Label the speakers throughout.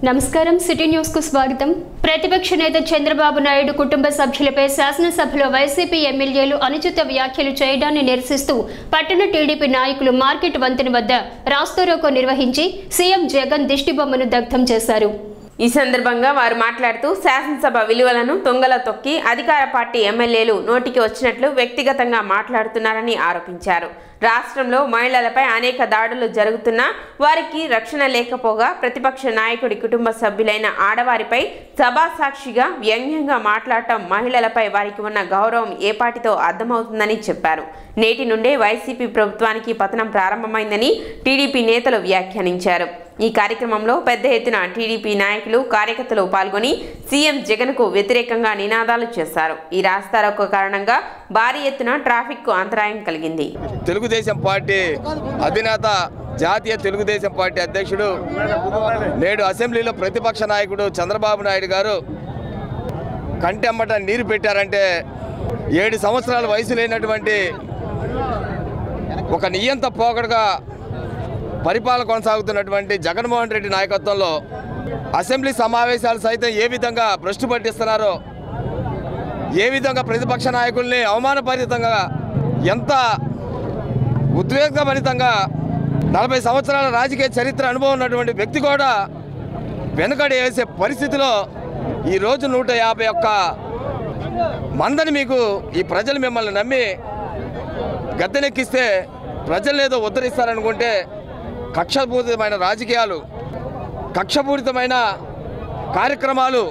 Speaker 1: నమస్కారం city news కు స్వాగతం ప్రతిపక్ష నేత చంద్రబాబు నాయుడు కుటుంబ సభ్యులపై శాసనసభలో వైసీపీ ఎమ్మెల్యేలు అనుచిత వ్యాఖ్యలు చేయడాన్ని నిరసిస్తూ పట్టణ టీడీపీ నాయకులు మార్కెట్ వంతెన వద్ద రాస్తారోకో నిర్వహించి సీఎం జగన్ దిష్టిబొమ్మను దగ్ధం చేశారు
Speaker 2: ఈ సందర్భంగా వారు మాట్లాడుతూ శాసనసభ విలువలను తొంగల తొక్కి అధికార పార్టీ ఎమ్మెల్యేలు నోటికి వచ్చినట్లు వ్యక్తిగతంగా మాట్లాడుతున్నారని ఆరోపించారు రాష్ట్రంలో మహిళలపై అనేక దాడులు జరుగుతున్నా వారికి రక్షణ లేకపోగా ప్రతిపక్ష నాయకుడి కుటుంబ సభ్యులైన ఆడవారిపై సభాసాక్షిగా వ్యంగ్యంగా మాట్లాడటం మహిళలపై వారికి ఉన్న గౌరవం ఏపాటితో అర్థమవుతుందని చెప్పారు నేటి నుండే వైసీపీ ప్రభుత్వానికి పతనం ప్రారంభమైందని టీడీపీ నేతలు వ్యాఖ్యానించారు ఈ కార్యక్రమంలో పెద్ద ఎత్తున టీడీపీ నాయకులు కార్యకర్తలు పాల్గొని సీఎం జగన్కు వ్యతిరేకంగా నినాదాలు చేశారు ఈ రాస్తారోకో కారణంగా భారీ ఎత్తున ట్రాఫిక్కు అంతరాయం కలిగింది
Speaker 3: తెలుగుదేశం పార్టీ అధినేత జాతీయ తెలుగుదేశం పార్టీ అధ్యక్షుడు నేడు అసెంబ్లీలో ప్రతిపక్ష నాయకుడు చంద్రబాబు నాయుడు గారు కంటెమ్మట నీరు పెట్టారంటే ఏడు సంవత్సరాల వయసు లేనటువంటి ఒక నియంత పోకడగా పరిపాలన కొనసాగుతున్నటువంటి జగన్మోహన్ రెడ్డి నాయకత్వంలో అసెంబ్లీ సమావేశాలు సైతం ఏ విధంగా భ్రష్టు పట్టిస్తున్నారో ఏ విధంగా ప్రతిపక్ష నాయకుల్ని అవమానపరితంగా ఎంత ఉద్వేగభరితంగా నలభై సంవత్సరాల రాజకీయ చరిత్ర అనుభవం ఉన్నటువంటి వ్యక్తి కూడా వెనుకడి వేసే పరిస్థితిలో ఈరోజు నూట యాభై ఒక్క మందని మీకు ఈ ప్రజలు మిమ్మల్ని నమ్మి గద్దెనెక్కిస్తే ప్రజలు ఏదో ఉద్ధరిస్తారనుకుంటే కక్షపూరితమైన రాజకీయాలు కక్షపూరితమైన కార్యక్రమాలు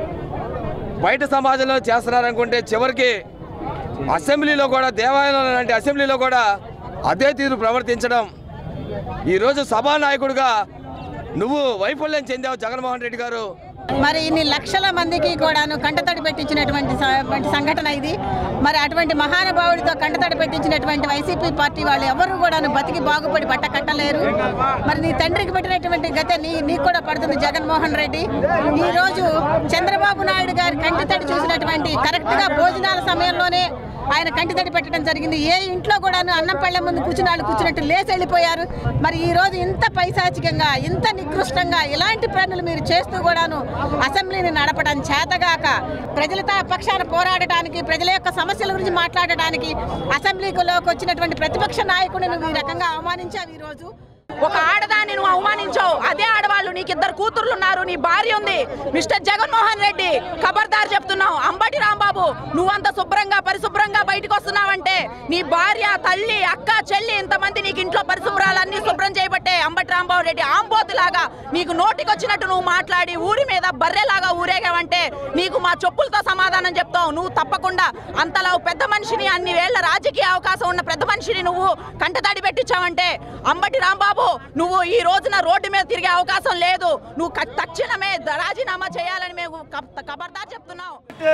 Speaker 3: బయట సమాజంలో చేస్తున్నారనుకుంటే చివరికి అసెంబ్లీలో కూడా దేవాలయం లాంటి అసెంబ్లీలో కూడా అదే తీరు ప్రవర్తించడం ఈరోజు సభానాయకుడిగా నువ్వు వైఫల్యం చెందావు జగన్మోహన్ రెడ్డి గారు
Speaker 4: మరి ఇన్ని లక్షల మందికి కూడాను కంటతడి పెట్టించినటువంటి స- వంటి సంఘటన ఇది మరి అటువంటి మహానుభావుడితో కంటతడి పెట్టించినటువంటి వైసీపీ పార్టీ వాళ్ళు ఎవరు కూడాను బతికి బాగుపడి బట్ట కట్టలేరు మరి నీ తండ్రికి పెట్టినటువంటి గత నీ నీకు కూడా పడుతుంది జగన్మోహన్ రెడ్డి ఈ రోజు చంద్రబాబు నాయుడు గారి కంటితడి చూసినటువంటి కరెక్ట్ గా భోజనాల సమయంలోనే ఆయన కంటితడి పెట్టడం జరిగింది ఏ ఇంట్లో కూడాను అన్నం పళ్ళ ముందు కూర్చుని వాళ్ళు కూర్చున్నట్టు లేచి వెళ్ళిపోయారు మరి ఈ రోజు ఇంత పైశాచికంగా ఇంత నికృష్టంగా ఇలాంటి పనులు మీరు చేస్తూ కూడాను అసెంబ్లీని నడపడం చేతగాక ప్రజల తా- పక్షాన పోరాడటానికి ప్రజల యొక్క సమస్యల గురించి మాట్లాడడానికి అసెంబ్లీలోకి వచ్చినటువంటి ప్రతిపక్ష నాయకుడిని నువ్వు ఈ రకంగా అవమానించావు ఈ రోజు
Speaker 5: ఒక ఆడదాన్ని నువ్వు అవమానించావు అదే ఆడవాళ్ళు నీకు ఇద్దరు కూతుర్లు ఉన్నారు నీ భార్య ఉంది మిస్టర్ జగన్మోహన్ రెడ్డి ఖబర్దార్ చెప్తున్నావు అంబటి రాంబాబు నువ్వంత శుభ్రంగా పరిశుభ్రంగా బయటకు వస్తున్నావంటే నీ భార్య తల్లి అక్క చెల్లి ఇంతమంది నీకు ఇంట్లో పరిశుభ్రాలన్నీ శుభ్రం చేయబట్టే అంబటి రాంబాబు రెడ్డి ఆంబోతులాగా నీకు నోటికొచ్చినట్టు నువ్వు మాట్లాడి ఊరి మీద బర్రెలాగా ఊరేగావంటే నీకు మా చెప్పులతో సమాధానం చెప్తావు నువ్వు తప్పకుండా అంతలా పెద్ద మనిషిని అన్ని వేళ్ల రాజకీయ అవకాశం ఉన్న పెద్ద మనిషిని నువ్వు కంటతడి పెట్టించావంటే అంబటి రాంబాబు నువ్వు ఈ రోజున రోడ్డు మీద తిరిగే అవకాశం లేదు నువ్వు క- తక్షణమే ద- రాజీనామా చేయాలని మేము కబ- ఖబర్దార్ చెప్తున్నాం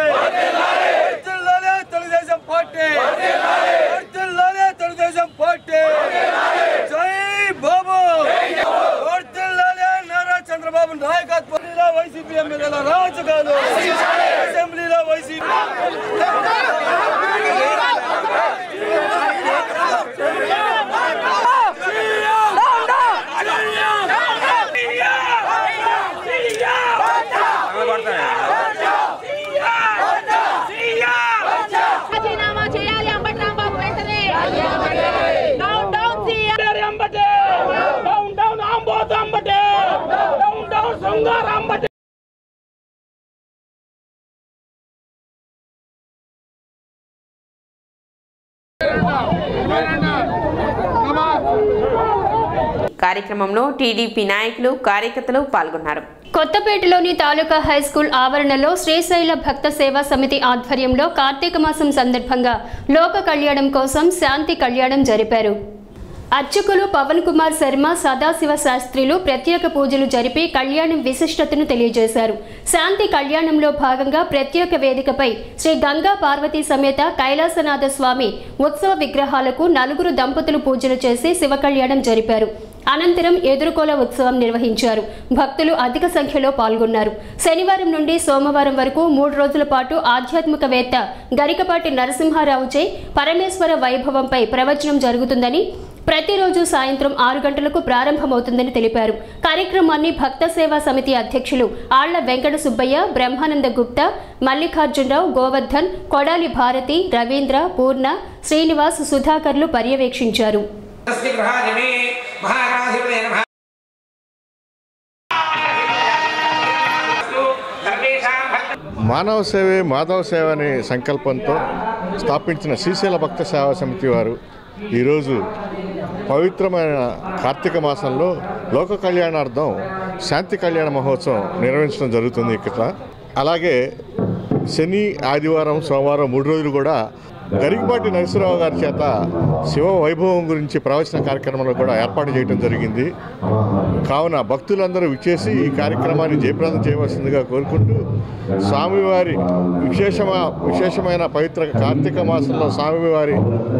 Speaker 3: వర్ధిల్లాలే తెలుగుదేశం పార్టీ వర్ధిల్లాలే తెలుగుదేశం పార్టీ జై బాబు వర్ధిల్లాలే నారా చంద్రబాబు నాయకత్వం వైసీపీ ఎమ్మెల్యేల రాజకాలు అసెంబ్లీలో వైసీపీ
Speaker 5: రాజీనామా చేయాలి అంబటి రాంబాబు వెంటనే డౌన్ డౌన్ సీఎం
Speaker 2: కార్యక్రమంలో టీడీపీ నాయకులు కార్యకర్తలు పాల్గొన్నారు
Speaker 1: కొత్తపేటలోని తాలూకా హైస్కూల్ ఆవరణలో శ్రీశైల భక్త సేవా సమితి ఆధ్వర్యంలో కార్తీక మాసం సందర్భంగా లోక కళ్యాణం కోసం శాంతి కళ్యాణం జరిపారు అర్చకులు పవన్ కుమార్ శర్మ సదాశివ శాస్త్రిలు ప్రత్యేక పూజలు జరిపి కళ్యాణం విశిష్టతను తెలియజేశారు శాంతి కళ్యాణంలో భాగంగా ప్రత్యేక వేదికపై శ్రీ గంగా పార్వతీ సమేత కైలాసనాథ స్వామి ఉత్సవ విగ్రహాలకు నలుగురు దంపతులు పూజలు చేసి శివ కళ్యాణం జరిపారు అనంతరం ఎదుర్కోల ఉత్సవం నిర్వహించారు భక్తులు అధిక సంఖ్యలో పాల్గొన్నారు శనివారం నుండి సోమవారం వరకు మూడు రోజుల పాటు ఆధ్యాత్మికవేత్త గరికపాటి నరసింహారావుచే పరమేశ్వర వైభవంపై ప్రవచనం జరుగుతుందని ప్రతిరోజు సాయంత్రం ఆరు గంటలకు ప్రారంభమవుతుందని తెలిపారు కార్యక్రమాన్ని భక్త సేవా సమితి అధ్యక్షులు ఆళ్ల వెంకట సుబ్బయ్య బ్రహ్మానంద గుప్తా మల్లికార్జునరావు గోవర్ధన్ కొడాలి భారతి రవీంద్ర పూర్ణ శ్రీనివాస్ సుధాకర్లు పర్యవేక్షించారు
Speaker 6: तस्य गृहाय मे महाराधिपते नमः अस्तु सर्वेषां भक्त
Speaker 7: మానవ సేవే మాధవ సేవ అనే సంకల్పంతో స్థాపించిన శ్రీశైల భక్త సేవా సమితి వారు ఈరోజు పవిత్రమైన కార్తీక మాసంలో లోక కళ్యాణార్థం శాంతి కళ్యాణ మహోత్సవం నిర్వహించడం జరుగుతుంది ఇక్కడ అలాగే శని ఆదివారం సోమవారం మూడు రోజులు కూడా గరికపాటి నరసింహరావు గారి చేత శివ వైభవం గురించి ప్రవచన కార్యక్రమాలు కూడా ఏర్పాటు చేయడం జరిగింది కావున భక్తులందరూ విచ్చేసి ఈ కార్యక్రమాన్ని జయప్రదం చేయవలసిందిగా కోరుకుంటూ స్వామివారి విశేషమ విశేషమైన పవిత్ర కార్తీక మాసంలో స్వామివారి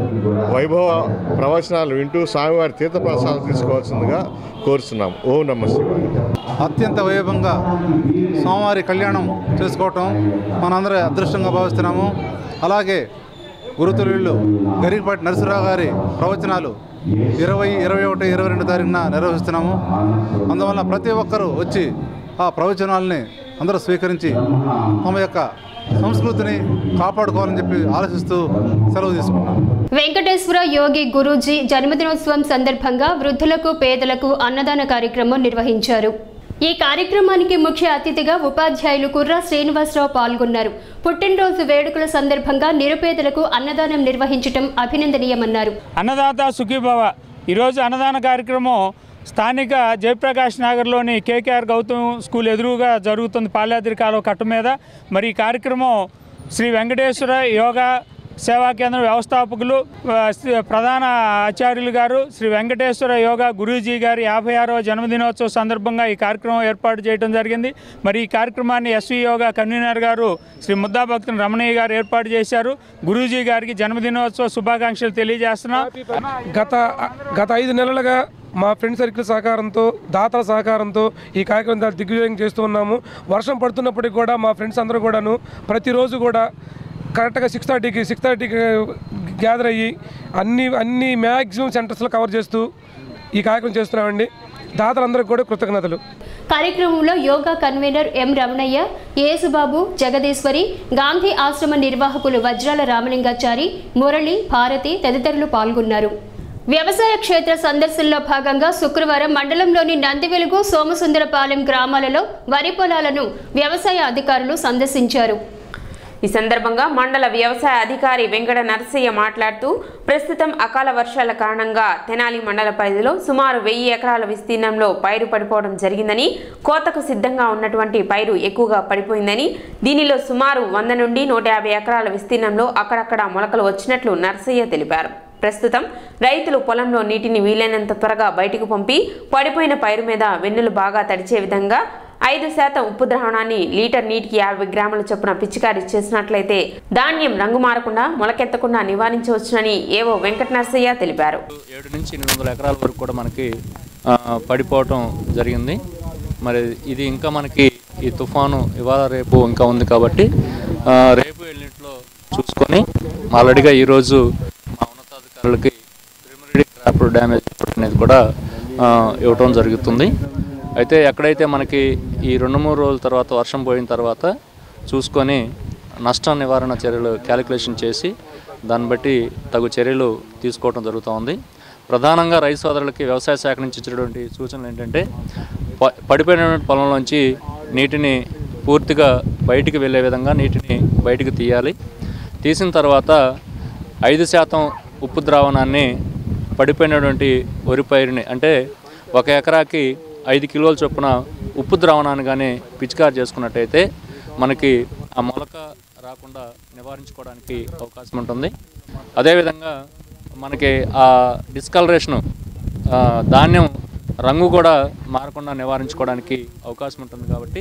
Speaker 7: వైభవ ప్రవచనాలు వింటూ స్వామివారి తీర్థ ప్రసాదం తీసుకోవాల్సిందిగా కోరుతున్నాం ఓం నమ శివాయ
Speaker 8: అత్యంత వైభవంగా స్వామివారి కళ్యాణం చేసుకోవటం మనందరి అదృష్టంగా భావిస్తున్నాము అలాగే గురుతులు గరికపాటి నరసింహరావు గారి ప్రవచనాలు ఇరవై ఇరవై ఒకటి ఇరవై రెండు తారీఖున నిర్వహిస్తున్నాము అందువల్ల ప్రతి ఒక్కరూ వచ్చి ఆ ప్రవచనాలని అందరూ స్వీకరించి తమ యొక్క సంస్కృతిని కాపాడుకోవాలని చెప్పి ఆలోచిస్తూ సెలవు తీసుకున్నాం
Speaker 1: వెంకటేశ్వర యోగి గురూజీ జన్మదినోత్సవం సందర్భంగా వృద్ధులకు పేదలకు అన్నదాన కార్యక్రమం నిర్వహించారు ఈ కార్యక్రమానికి ముఖ్య అతిథిగా ఉపాధ్యాయులు కుర్రా శ్రీనివాసరావు పాల్గొన్నారు పుట్టినరోజు వేడుకల సందర్భంగా నిరుపేదలకు అన్నదానం నిర్వహించడం అభినందనీయమన్నారు
Speaker 9: అన్నదాత సుఖీభవ ఈరోజు అన్నదాన కార్యక్రమం స్థానిక జయప్రకాష్ నగర్లోని కేకేఆర్ గౌతమ్ స్కూల్ ఎదురుగా జరుగుతుంది పాల్యాద్రి కాలువ కట్ట మీద మరి ఈ కార్యక్రమం శ్రీ వెంకటేశ్వర యోగా సేవా కేంద్రం వ్యవస్థాపకులు ఆ, శ్రీ- ప్రధాన ఆచార్యులు గారు శ్రీ వెంకటేశ్వర యోగా గురూజీ గారి యాభై ఆరవ జన్మదినోత్సవ సందర్భంగా ఈ కార్యక్రమం ఏర్పాటు చేయడం జరిగింది మరి ఈ కార్యక్రమాన్ని ఎస్వి యోగా కన్వీనర్ గారు శ్రీ ముద్దా భక్తుని రమణయ్య గారు ఏర్పాటు చేశారు గురూజీ గారికి జన్మదినోత్సవ శుభాకాంక్షలు తెలియజేస్తున్నాం
Speaker 10: గత గత ఐదు నెలలుగా మా ఫ్రెండ్ సర్కిల్ సహకారంతో దాతల సహకారంతో ఈ కార్యక్రమం చాలా దిగ్విజయం చేస్తూ ఉన్నాము వర్షం పడుతున్నప్పటికి కూడా మా ఫ్రెండ్స్ అందరూ కూడాను ప్రతిరోజు కూడా కరెక్ట్గా సిక్స్ థర్టీకి సిక్స్ థర్టీకి గ్యాదర్ అయ్యి అన్ని అన్ని మ్యాక్సిమం సెంటర్స్లో కవర్ చేస్తూ ఈ కార్యక్రమం చేస్తున్నామండి దాతలందరికీ కూడా కృతజ్ఞతలు
Speaker 1: కార్యక్రమంలో యోగా కన్వీనర్ ఎం రమణయ్య యేసుబాబు జగదీశ్వరి గాంధీ ఆశ్రమ నిర్వాహకులు వజ్రాల రామలింగాచారి మురళి భారతి తదితరులు పాల్గొన్నారు వ్యవసాయ క్షేత్ర సందర్శనలో భాగంగా శుక్రవారం మండలంలోని నందివెలుగు సోమసుందరపాలెం గ్రామాలలో వరి పొలాలను వ్యవసాయ అధికారులు సందర్శించారు
Speaker 2: ఈ సందర్భంగా మండల వ్యవసాయ అధికారి వెంకట నరసయ్య మాట్లాడుతూ ప్రస్తుతం అకాల వర్షాల కారణంగా తెనాలి మండల పరిధిలో సుమారు వెయ్యి ఎకరాల విస్తీర్ణంలో పైరు పడిపోవడం జరిగిందని కోతకు సిద్ధంగా ఉన్నటువంటి పైరు ఎక్కువగా పడిపోయిందని దీనిలో సుమారు వంద నుండి నూట యాభై ఎకరాల విస్తీర్ణంలో అక్కడక్కడ మొలకలు వచ్చినట్లు నరసయ్య తెలిపారు ప్రస్తుతం రైతులు పొలంలో నీటిని వీలైనంత త్వరగా బయటకు పంపి పడిపోయిన పైరు మీద వెన్నులు బాగా తడిచే విధంగా ఐదు శాతం ఉప్పు ద్రావణాన్ని లీటర్ నీటికి యాభై గ్రాముల చొప్పున పిచికారీ చేసినట్లయితే ధాన్యం రంగు మారకుండా మొలకెత్తకుండా నివారించవచ్చునని ఏవో వెంకట నరసయ్య తెలిపారు
Speaker 11: ఏడు నుంచి ఎనిమిది వందల ఎకరాల వరకు కూడా మనకి ఆ, పడిపోవటం జరిగింది మరి ఇది ఇంకా మనకి ఈ తుఫాను ఇవాళ రేపు ఇంకా ఉంది కాబట్టి ఆ, రేపు ఎల్లింట్లో చూసుకొని ఆల్రెడీగా ఈరోజు మా ఉన్నతాధికారులకి ప్రిమరీ క్రాప్ డ్యామేజ్ అనేది కూడా ఆ, ఇవ్వటం జరుగుతుంది అయితే ఎక్కడైతే మనకి ఈ రెండు మూడు రోజుల తర్వాత వర్షం పోయిన తర్వాత చూసుకొని నష్ట నివారణ చర్యలు క్యాలిక్యులేషన్ చేసి దాన్ని బట్టి తగు చర్యలు తీసుకోవడం జరుగుతూ ఉంది ప్రధానంగా రైతు సోదరులకి వ్యవసాయ శాఖ నుంచి ఇచ్చినటువంటి సూచనలు ఏంటంటే ప- పడిపోయినటువంటి పొలంలోంచి నీటిని పూర్తిగా బయటికి వెళ్ళే విధంగా నీటిని బయటికి తీయాలి తీసిన తర్వాత ఐదు శాతం ఉప్పు ద్రావణాన్ని పడిపోయినటువంటి వరి పైరుని అంటే ఒక ఎకరాకి ఐదు కిలోల చొప్పున ఉప్పు ద్రావణాన్ని కానీ పిచికారి చేసుకున్నట్టయితే మనకి ఆ మొలక రాకుండా నివారించుకోవడానికి అవకాశం ఉంటుంది అదేవిధంగా మనకి ఆ డిస్కలరేషను ఆ, ధాన్యం రంగు కూడా మారకుండా నివారించుకోవడానికి అవకాశం ఉంటుంది కాబట్టి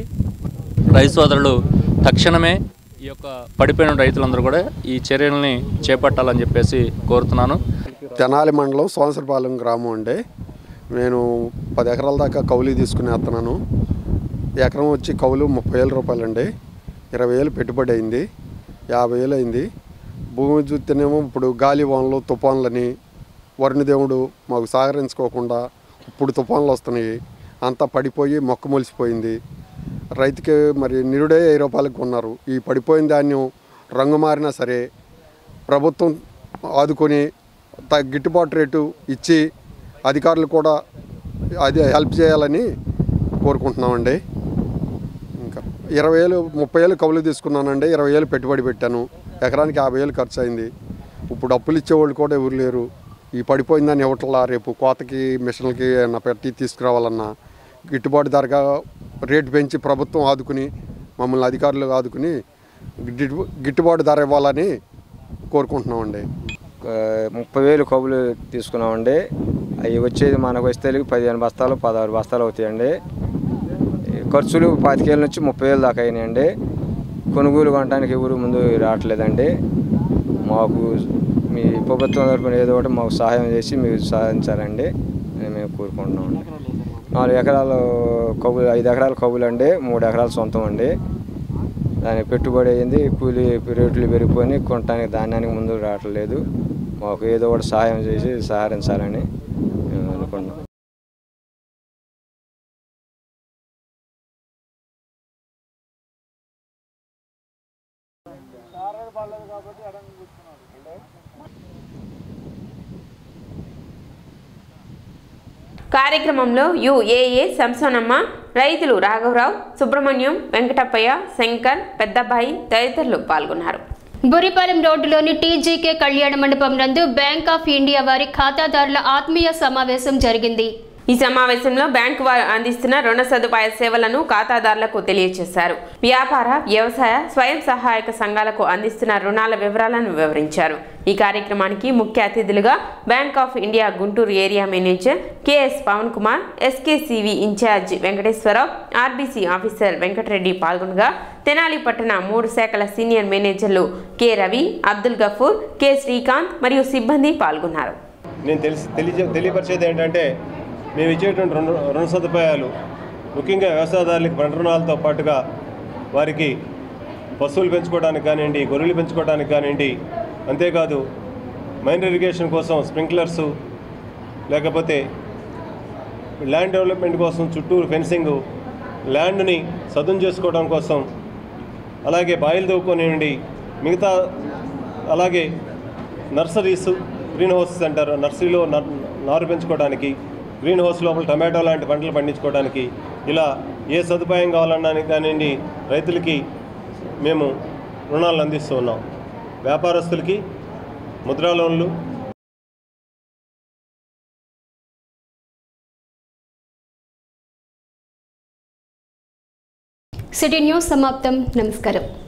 Speaker 11: రైతు సోదరులు తక్షణమే ఈ యొక్క పడిపోయిన రైతులందరూ కూడా ఈ చర్యల్ని చేపట్టాలని చెప్పేసి కోరుతున్నాను
Speaker 12: తెనాలి మండలం సోమసరపాలెం గ్రామం అండి నేను పది ఎకరాల దాకా కౌలు తీసుకుని వేస్తున్నాను ఎకరం వచ్చి కౌలు ముప్పై వేల రూపాయలు అండి ఇరవై వేలు పెట్టుబడి అయింది యాభై వేలు అయింది భూమి చూస్తేనేమో ఇప్పుడు గాలి వానలు తుఫాన్లని వరుణదేవుడు మాకు సహకరించుకోకుండా ఇప్పుడు తుఫాన్లు వస్తున్నాయి అంతా పడిపోయి మొక్క మొలిసిపోయింది రైతుకి మరి నిరుడే వెయ్యి రూపాయలకు కొన్నారు ఈ పడిపోయిన ధాన్యం రంగు మారినా సరే ప్రభుత్వం ఆదుకొని త- గిట్టుబాటు రేటు ఇచ్చి అధికారులు కూడా అది హెల్ప్ చేయాలని కోరుకుంటున్నామండి ఇంకా ఇరవై వేలు ముప్పై వేలు కవులు తీసుకున్నానండి ఇరవై వేలు పెట్టుబడి పెట్టాను ఎకరానికి యాభై వేలు ఖర్చు అయింది ఇప్పుడు అప్పులు ఇచ్చేవాళ్ళు కూడా ఎవరు లేరు ఈ పడిపోయిందని ఇవ్వట్లా రేపు కోతకి మిషన్లకి ఏమన్నా పెట్టి తీసుకురావాలన్నా గిట్టుబాటు ధరగా రేటు పెంచి ప్రభుత్వం ఆదుకుని మమ్మల్ని అధికారులు ఆదుకుని గిట్టు గిట్టుబాటు ధర ఇవ్వాలని కోరుకుంటున్నామండి
Speaker 13: ఆ, ముప్పై వేలు కబులు తీసుకున్నామండి అవి వచ్చేది మనకు వస్తే పదిహేను బస్తాలు పదహారు బస్తాలు అవుతాయండి ఈ ఖర్చులు పాతికేళ్ళ నుంచి ముప్పై వేలు దాకా అయినాయండి కొనుగోలు కొనడానికి ఎవరు ముందు రావట్లేదండి మాకు మీ ప్రభుత్వం తరపున ఏదో ఒకటి మాకు సహాయం చేసి మీరు సాధించాలండి అని మేము కోరుకుంటున్నామండి నాలుగు ఎకరాలు కబులు ఐదు ఎకరాల కబులు అండి మూడు ఎకరాలు సొంతం అండి దానికి పెట్టుబడి అయింది కూలీ రేట్లు పెరిగిపోయి కొనడానికి ధాన్యానికి ముందు రావట్లేదు మాకు ఏదో ఒకటి సహాయం చేసి సహకరించాలని మేము అనుకుంటున్నాం
Speaker 2: కార్యక్రమంలో యుఏఏ సంసోనమ్మ రైతులు రాఘవరావు సుబ్రహ్మణ్యం వెంకటప్పయ్య శంకర్ పెద్దబ్బాయి తదితరులు పాల్గొన్నారు
Speaker 1: బురిపాలెం రోడ్డులోని టీజీకే కళ్యాణ మండపం నందు బ్యాంక్ ఆఫ్ ఇండియా వారి ఖాతాదారుల ఆత్మీయ సమావేశం జరిగింది
Speaker 2: ఈ సమావేశంలో బ్యాంకు వారు అందిస్తున్న రుణ సదుపాయ సేవలను ఖాతాదారులకు తెలియజేశారు వ్యాపార వ్యవసాయ స్వయం సహాయక సంఘాలకు అందిస్తున్న రుణాల వివరాలను వివరించారు ఈ కార్యక్రమానికి ముఖ్య అతిథులుగా bank of India Guntur area manager KS Pavan Kumar SKCV incharge Venkateswara Rao RBC officer Venkata Reddy పాల్గొనగా తెనాలి పట్టణ మూడు శాఖల సీనియర్ మేనేజర్లు కె రవి అబ్దుల్ గఫూర్ కె శ్రీకాంత్ మరియు సిబ్బంది పాల్గొన్నారు
Speaker 14: నేను తెలిసి తెలియ తెలియపరిచేది ఏంటంటే మేము ఇచ్చేటువంటి రుణ రుణ సదుపాయాలు ముఖ్యంగా వ్యవసాయదారులకి పంట రుణాలతో పాటుగా వారికి పశువులు పెంచుకోవడానికి కానివ్వండి గొర్రెలు పెంచుకోవడానికి కానివ్వండి అంతేకాదు మైన్ ఇరిగేషన్ కోసం స్ప్రింక్లర్స్ లేకపోతే ల్యాండ్ డెవలప్మెంట్ కోసం చుట్టూరు ఫెన్సింగ్ ల్యాండ్ని సదును చేసుకోవడం కోసం అలాగే బాయిలు తవ్వుకొనివ్వండి మిగతా అలాగే నర్సరీస్ గ్రీన్ హౌసెస్ అంటారు నర్సరీలో నర్- నారు పెంచుకోవడానికి గ్రీన్ హౌస్ లోపల టమాటో లాంటి పంటలు పండించుకోవడానికి ఇలా ఏ సదుపాయం కావాలన్నా కానివ్వండి రైతులకి మేము రుణాలను అందిస్తూ ఉన్నాం వ్యాపారస్తులకి ముద్రా లోన్లు
Speaker 1: సిటీ న్యూస్ సమాప్తం నమస్కారం